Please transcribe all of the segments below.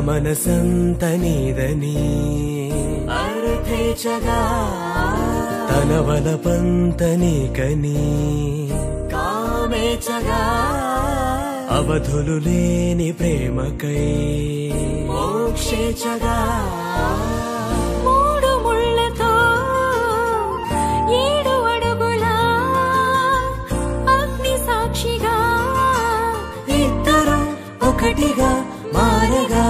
మనసంత నీదని అర్థేచగా తన వలపంత నీకని కామేచగా అవధులు లేని ప్రేమకై మోక్షేచగా మూడు ముళ్ళతో ఏడు అడుగుల అగ్ని సాక్షిగా ఇద్దరు ఒకటిగా మారగా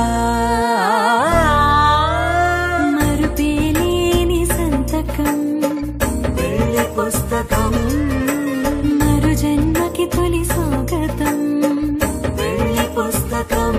మరుపేలేని సంతకం వెళ్ళి పుస్తకం మరు జన్మకి తొలి స్వాగతం వెళ్ళి పుస్తకం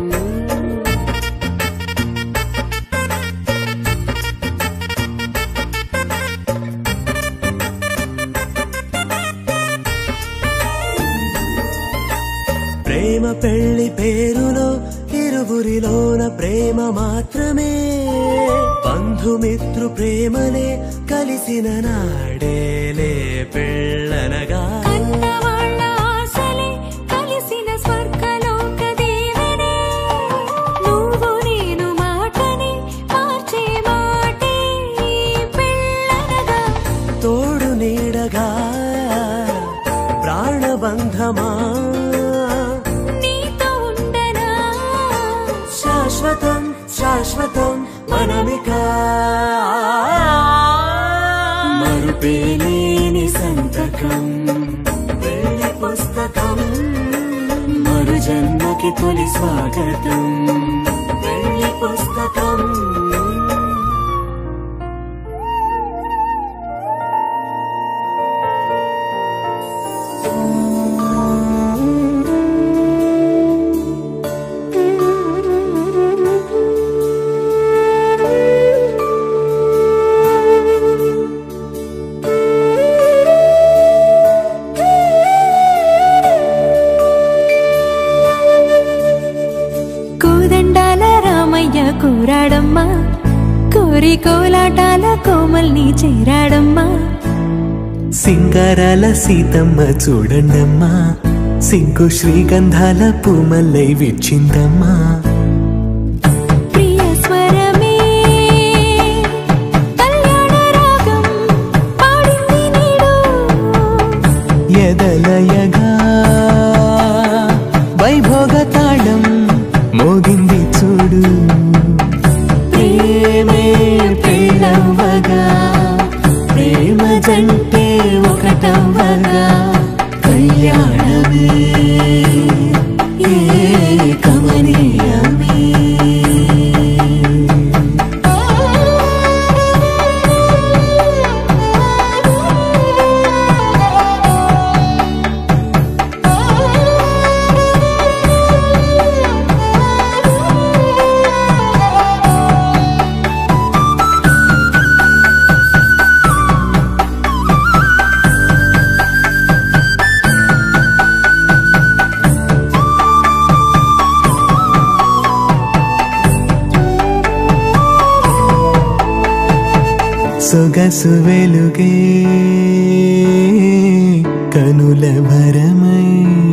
ప్రేమ పెళ్లి పేరులో ఇరువురిలోన ప్రేమ మాత్రమే బంధుమిత్రు ప్రేమలే కలిసిన నాడేలే పెళ్ళనగా కన్నవాళ్ళ ఆశలే కలిసిన స్వర్గలోక దేవనే నువ్వు నేను మాటని మార్చే మాటే పెళ్ళనగా తోడు నీడగా ప్రాణబంధమా నీతో ఉండనా శాశ్వతం శాశ్వతం మనమిక మరుపేలేని సంతకం వెళ్ళి పుస్తకం మరు జన్మకి తొలి స్వాగతం వెళ్ళి పుస్తకం కోదండాల రామయ్య కూరాడమ్మా కోరి కోలాటాల కోమల్ని చేరాడమ్మా సింగారాల సీతమ్మ చూడండమ్మా సింకు శ్రీగంధాల పూమల్లై విచ్చిందమ్మా ప్రియ స్వరమే కళ్యాణ రాగం పాడింది నీడు ఎదలయగా వైభోగ తాళం మోగింది చూడు ప్రేమే పెళ్ళవ్వగా ప్రేమ జంటే ఒకటవ్వగా కళ్యాణమే ఏ కమనీయమే సొగసు వెలుగే కనుల భరమై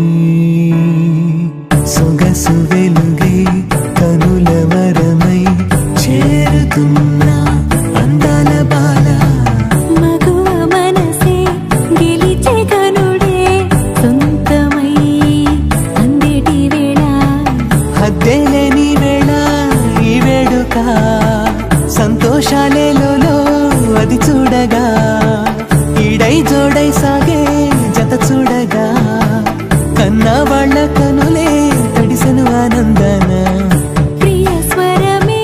సొగసు వెలుగే కనుల వరమై చేరుతున్నా అందాల బాల మగువ మనసే గెలిచే కనుడే సొంతమై అందేటి వేళ హద్దేలేని వేళ ఈ వేడుక సంతోషాలేలో అది చూడగా ఈడై జోడై సాగే జత చూడగా కన్నా వాళ్ళ కనులే తడిసెను ఆనందన ప్రియ స్వరమే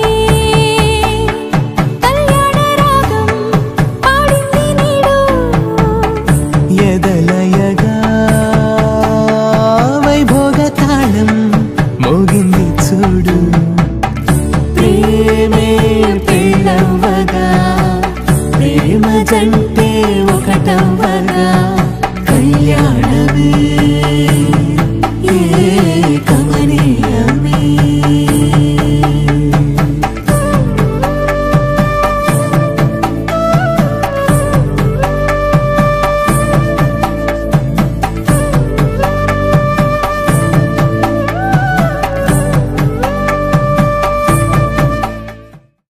కళ్యాణ రాగం పాడింది నీడు ఎదలయగా వైభోగ తాళం మోగింది చూడు ప్రేమే పెళ్ళవ్వగా ప్రేమ జంటే ఒకటవ్వగా కళ్యాణమే